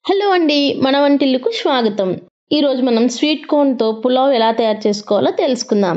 hello అండి మన వంటిల్లుకు స్వాగతం ఈరోజు మనం స్వీట్ కార్న్తో పులావ్ ఎలా తయారు చేసుకోవాలో తెలుసుకుందాం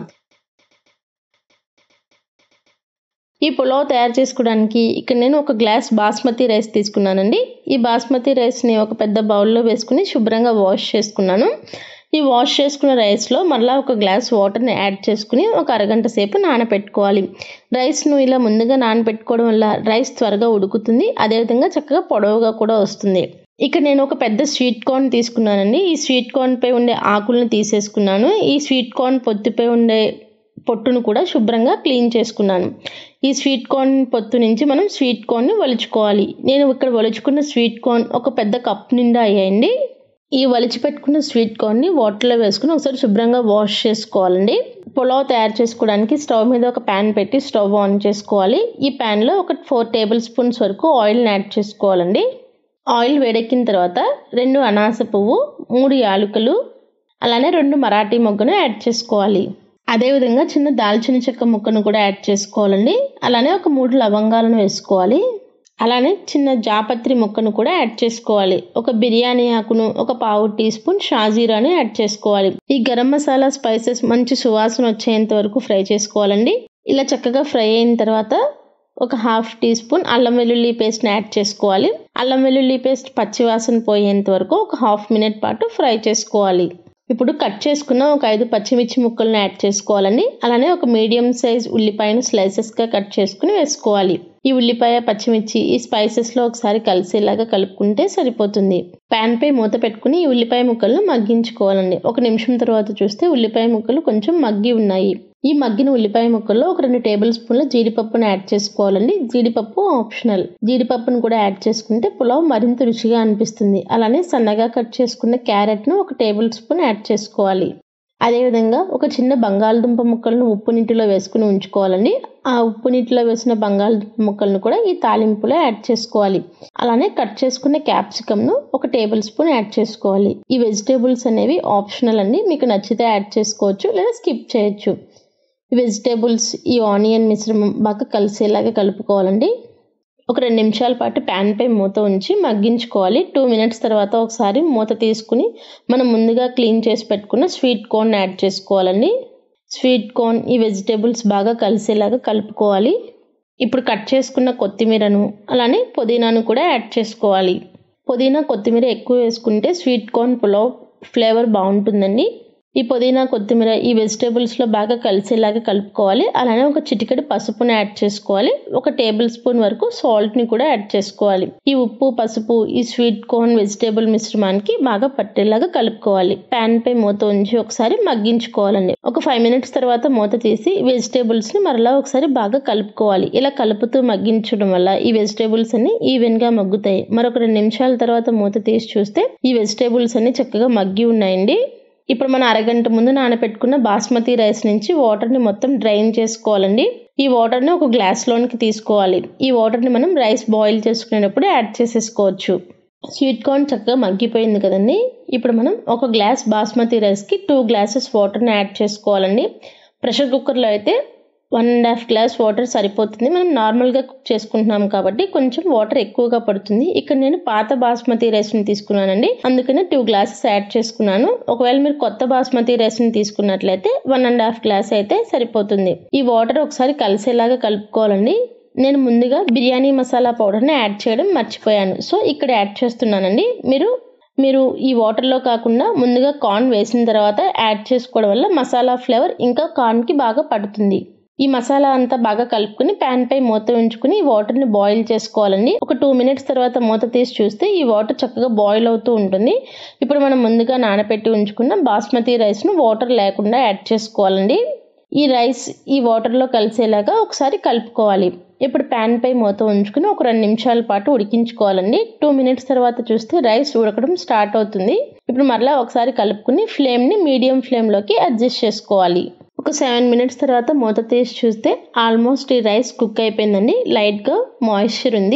ఈ పులావ్ తయారు చేసుకోవడానికి ఇక్కడ నేను ఒక గ్లాస్ బాస్మతి రైస్ తీసుకున్నానండి ఈ బాస్మతి రైస్ని ఒక పెద్ద బౌల్లో వేసుకుని శుభ్రంగా వాష్ చేసుకున్నాను ఈ వాష్ చేసుకున్న రైస్లో మళ్ళీ ఒక గ్లాస్ వాటర్ని యాడ్ చేసుకుని ఒక అరగంట సేపు నానబెట్టుకోవాలి రైస్ను ఇలా ముందుగా నానబెట్టుకోవడం వల్ల రైస్ త్వరగా ఉడుకుతుంది అదేవిధంగా చక్కగా పొడవుగా కూడా వస్తుంది ఇక్కడ నేను ఒక పెద్ద స్వీట్ కార్న్ తీసుకున్నానండి ఈ స్వీట్ కార్న్పై ఉండే ఆకులను తీసేసుకున్నాను ఈ స్వీట్ కార్న్ పొత్తుపై ఉండే పొట్టును కూడా శుభ్రంగా క్లీన్ చేసుకున్నాను ఈ స్వీట్ కార్న్ పొత్తు నుంచి మనం స్వీట్ కార్న్ని ఒలుచుకోవాలి నేను ఇక్కడ ఒలుచుకున్న స్వీట్ కార్న్ ఒక పెద్ద కప్ నిండా అయ్యాయండి ఈ వలిచి పెట్టుకున్న స్వీట్ కార్న్ని వాటర్లో వేసుకుని ఒకసారి శుభ్రంగా వాష్ చేసుకోవాలండి పులావ్ తయారు చేసుకోవడానికి స్టవ్ మీద ఒక ప్యాన్ పెట్టి స్టవ్ ఆన్ చేసుకోవాలి ఈ ప్యాన్లో ఒక ఫోర్ టేబుల్ స్పూన్స్ వరకు ఆయిల్ని యాడ్ చేసుకోవాలండి ఆయిల్ వేడెక్కిన తర్వాత రెండు అనాస పువ్వు మూడు యాలకులు అలానే రెండు మరాఠీ మొగ్గను యాడ్ చేసుకోవాలి అదేవిధంగా చిన్న దాల్చిన చెక్క ముక్కను కూడా యాడ్ చేసుకోవాలండి అలానే ఒక మూడు లవంగాలను వేసుకోవాలి అలానే చిన్న జాపత్రి ముక్కను కూడా యాడ్ చేసుకోవాలి ఒక బిర్యానీ ఆకును ఒక పావు టీ స్పూన్ షాజీరాని యాడ్ చేసుకోవాలి ఈ గరం మసాలా స్పైసెస్ మంచి సువాసన వచ్చేంత వరకు ఫ్రై చేసుకోవాలండి ఇలా చక్కగా ఫ్రై అయిన తర్వాత ఒక హాఫ్ టీ స్పూన్ అల్లం వెల్లుల్లి పేస్ట్ని యాడ్ చేసుకోవాలి అల్లం వెల్లుల్లి పేస్ట్ పచ్చివాసన పోయేంత వరకు ఒక హాఫ్ మినిట్ పాటు ఫ్రై చేసుకోవాలి ఇప్పుడు కట్ చేసుకున్న ఒక ఐదు పచ్చిమిర్చి ముక్కలను యాడ్ చేసుకోవాలండి అలానే ఒక మీడియం సైజ్ ఉల్లిపాయను స్లైసెస్గా కట్ చేసుకుని వేసుకోవాలి ఈ ఉల్లిపాయ పచ్చిమిర్చి ఈ స్పైసెస్లో ఒకసారి కలిసేలాగా కలుపుకుంటే సరిపోతుంది ప్యాన్ పై మూత పెట్టుకుని ఈ ఉల్లిపాయ ముక్కలను మగ్గించుకోవాలండి ఒక నిమిషం తర్వాత చూస్తే ఉల్లిపాయ ముక్కలు కొంచెం మగ్గి ఉన్నాయి ఈ మగ్గిన ఉల్లిపాయ ముక్కల్లో ఒక రెండు టేబుల్ స్పూన్ల జీడిపప్పును యాడ్ చేసుకోవాలండి జీడిపప్పు ఆప్షనల్ జీడిపప్పును కూడా యాడ్ చేసుకుంటే పులావ్ మరింత రుచిగా అనిపిస్తుంది అలానే సన్నగా కట్ చేసుకున్న క్యారెట్ను ఒక టేబుల్ స్పూన్ యాడ్ చేసుకోవాలి అదేవిధంగా ఒక చిన్న బంగాళదుంప ముక్కలను ఉప్పు నీటిలో వేసుకుని ఉంచుకోవాలండి ఆ ఉప్పు నీటిలో వేసిన బంగాళదుంప ముక్కలను కూడా ఈ తాలింపులో యాడ్ చేసుకోవాలి అలానే కట్ చేసుకున్న క్యాప్సికమ్ను ఒక టేబుల్ స్పూన్ యాడ్ చేసుకోవాలి ఈ వెజిటేబుల్స్ అనేవి ఆప్షనల్ అండి మీకు నచ్చితే యాడ్ చేసుకోవచ్చు లేదా స్కిప్ చేయొచ్చు ఈ వెజిటేబుల్స్ ఈ ఆనియన్ మిశ్రమం బాగా కలిసేలాగా కలుపుకోవాలండి ఒక రెండు నిమిషాల పాటు ప్యాన్ పై మూత ఉంచి మగ్గించుకోవాలి టూ మినిట్స్ తర్వాత ఒకసారి మూత తీసుకుని మనం ముందుగా క్లీన్ చేసి పెట్టుకున్న స్వీట్ కార్న్ యాడ్ చేసుకోవాలండి స్వీట్ కార్న్ ఈ వెజిటేబుల్స్ బాగా కలిసేలాగా కలుపుకోవాలి ఇప్పుడు కట్ చేసుకున్న కొత్తిమీరను అలానే పుదీనాను కూడా యాడ్ చేసుకోవాలి పుదీనా కొత్తిమీర ఎక్కువ వేసుకుంటే స్వీట్ కార్న్ పులావ్ ఫ్లేవర్ బాగుంటుందండి ఈ పుదీనా కొత్తిమీర ఈ వెజిటేబుల్స్లో బాగా కలిసేలాగా కలుపుకోవాలి అలానే ఒక చిటికెడు పసుపుని యాడ్ చేసుకోవాలి ఒక టేబుల్ స్పూన్ వరకు సాల్ట్ని కూడా యాడ్ చేసుకోవాలి ఈ ఉప్పు పసుపు ఈ స్వీట్ కార్న్ వెజిటేబుల్ మిశ్రమానికి బాగా పట్టేలాగా కలుపుకోవాలి ప్యాన్ పై మూత ఉంచి ఒకసారి మగ్గించుకోవాలండి ఒక ఫైవ్ మినిట్స్ తర్వాత మూత తీసి వెజిటేబుల్స్ని మరలా ఒకసారి బాగా కలుపుకోవాలి ఇలా కలుపుతూ మగ్గించడం వల్ల ఈ వెజిటేబుల్స్ అన్ని ఈవెన్గా మగ్గుతాయి మరొక రెండు నిమిషాల తర్వాత మూత తీసి చూస్తే ఈ వెజిటేబుల్స్ అన్ని చక్కగా మగ్గి ఉన్నాయండి ఇప్పుడు మనం అరగంట ముందు నానబెట్టుకున్న బాస్మతి రైస్ నుంచి వాటర్ని మొత్తం డ్రైన్ చేసుకోవాలండి ఈ వాటర్ని ఒక గ్లాస్లోనికి తీసుకోవాలి ఈ వాటర్ని మనం రైస్ బాయిల్ చేసుకునేటప్పుడు యాడ్ చేసేసుకోవచ్చు స్వీట్ కార్న్ చక్కగా మగ్గిపోయింది కదండి ఇప్పుడు మనం ఒక గ్లాస్ బాస్మతి రైస్కి టూ గ్లాసెస్ వాటర్ని యాడ్ చేసుకోవాలండి ప్రెషర్ కుక్కర్లో అయితే one and half glass water సరిపోతుంది మనం నార్మల్గా కుక్ చేసుకుంటున్నాం కాబట్టి కొంచెం వాటర్ ఎక్కువగా పడుతుంది ఇక్కడ నేను పాత బాస్మతి రైస్ని తీసుకున్నానండి అందుకనే టూ గ్లాసెస్ యాడ్ చేసుకున్నాను ఒకవేళ మీరు కొత్త బాస్మతి రైస్ని తీసుకున్నట్లయితే వన్ అండ్ హాఫ్ గ్లాస్ అయితే సరిపోతుంది ఈ వాటర్ ఒకసారి కలిసేలాగా కలుపుకోవాలండి నేను ముందుగా బిర్యానీ మసాలా పౌడర్ని యాడ్ చేయడం మర్చిపోయాను సో ఇక్కడ యాడ్ చేస్తున్నానండి మీరు మీరు ఈ వాటర్లో కాకుండా ముందుగా కార్న్ వేసిన తర్వాత యాడ్ చేసుకోవడం వల్ల మసాలా ఫ్లేవర్ ఇంకా కార్న్కి బాగా పడుతుంది ఈ మసాలా అంతా బాగా కలుపుకుని ప్యాన్ పై మూత ఉంచుకుని ఈ వాటర్ని బాయిల్ చేసుకోవాలండి ఒక టూ మినిట్స్ తర్వాత మూత తీసి చూస్తే ఈ వాటర్ చక్కగా బాయిల్ అవుతూ ఉంటుంది ఇప్పుడు మనం ముందుగా నానబెట్టి ఉంచుకున్న బాస్మతి రైస్ను వాటర్ లేకుండా యాడ్ చేసుకోవాలండి ఈ రైస్ ఈ వాటర్లో కలిసేలాగా ఒకసారి కలుపుకోవాలి ఇప్పుడు ప్యాన్ పై మూత ఉంచుకుని ఒక రెండు నిమిషాల పాటు ఉడికించుకోవాలండి టూ మినిట్స్ తర్వాత చూస్తే రైస్ ఉడకడం స్టార్ట్ అవుతుంది ఇప్పుడు మరలా ఒకసారి కలుపుకుని ఫ్లేమ్ని మీడియం ఫ్లేమ్లోకి అడ్జస్ట్ చేసుకోవాలి ఒక సెవెన్ మినిట్స్ తర్వాత మూత తీసి చూస్తే ఆల్మోస్ట్ ఈ రైస్ కుక్ అయిపోయిందండి లైట్గా మాయిశ్చర్ ఉంది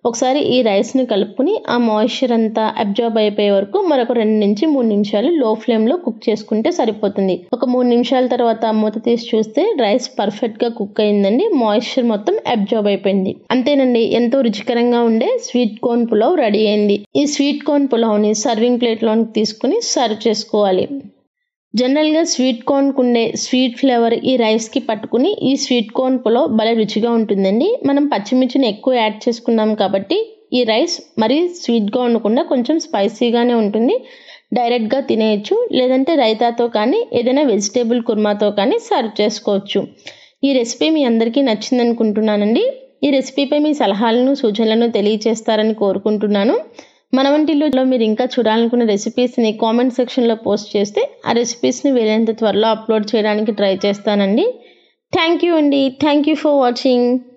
ఒకసారి ఈ రైస్ని కలుపుకుని ఆ మాయిశ్చర్ అంతా అబ్జార్బ్ అయిపోయే వరకు మరొక రెండు నుంచి మూడు నిమిషాలు లో ఫ్లేమ్లో కుక్ చేసుకుంటే సరిపోతుంది ఒక మూడు నిమిషాల తర్వాత మూత తీసి చూస్తే రైస్ పర్ఫెక్ట్గా కుక్ అయిందండి మాయిశ్చర్ మొత్తం అబ్జార్బ్ అయిపోయింది అంతేనండి ఎంతో రుచికరంగా ఉండే స్వీట్ కార్న్ పులావ్ రెడీ అయింది ఈ స్వీట్ కార్న్ పులావ్ని సర్వింగ్ ప్లేట్లోకి తీసుకుని సర్వ్ చేసుకోవాలి జనరల్గా స్వీట్ కార్న్కు ఉండే స్వీట్ ఫ్లేవర్ ఈ రైస్కి పట్టుకుని ఈ స్వీట్ కార్న్ పులావ్ భలే రుచిగా ఉంటుందండి మనం పచ్చిమిర్చిని ఎక్కువ యాడ్ చేసుకున్నాం కాబట్టి ఈ రైస్ మరీ స్వీట్గా ఉండకుండా కొంచెం స్పైసీగానే ఉంటుంది డైరెక్ట్గా తినేయచ్చు లేదంటే రైతాతో కానీ ఏదైనా వెజిటేబుల్ కుర్మాతో కానీ సర్వ్ చేసుకోవచ్చు ఈ రెసిపీ మీ అందరికీ నచ్చింది అనుకుంటున్నానండి ఈ రెసిపీపై మీ సలహాలను సూచనలను తెలియచేస్తారని కోరుకుంటున్నాను మన వంటిలో మీరు ఇంకా చూడాలనుకున్న రెసిపీస్ని కామెంట్ సెక్షన్లో పోస్ట్ చేస్తే ఆ రెసిపీస్ని వీలైనంత త్వరలో అప్లోడ్ చేయడానికి ట్రై చేస్తానండి థ్యాంక్ యూ అండి థ్యాంక్ యూ ఫర్ వాచింగ్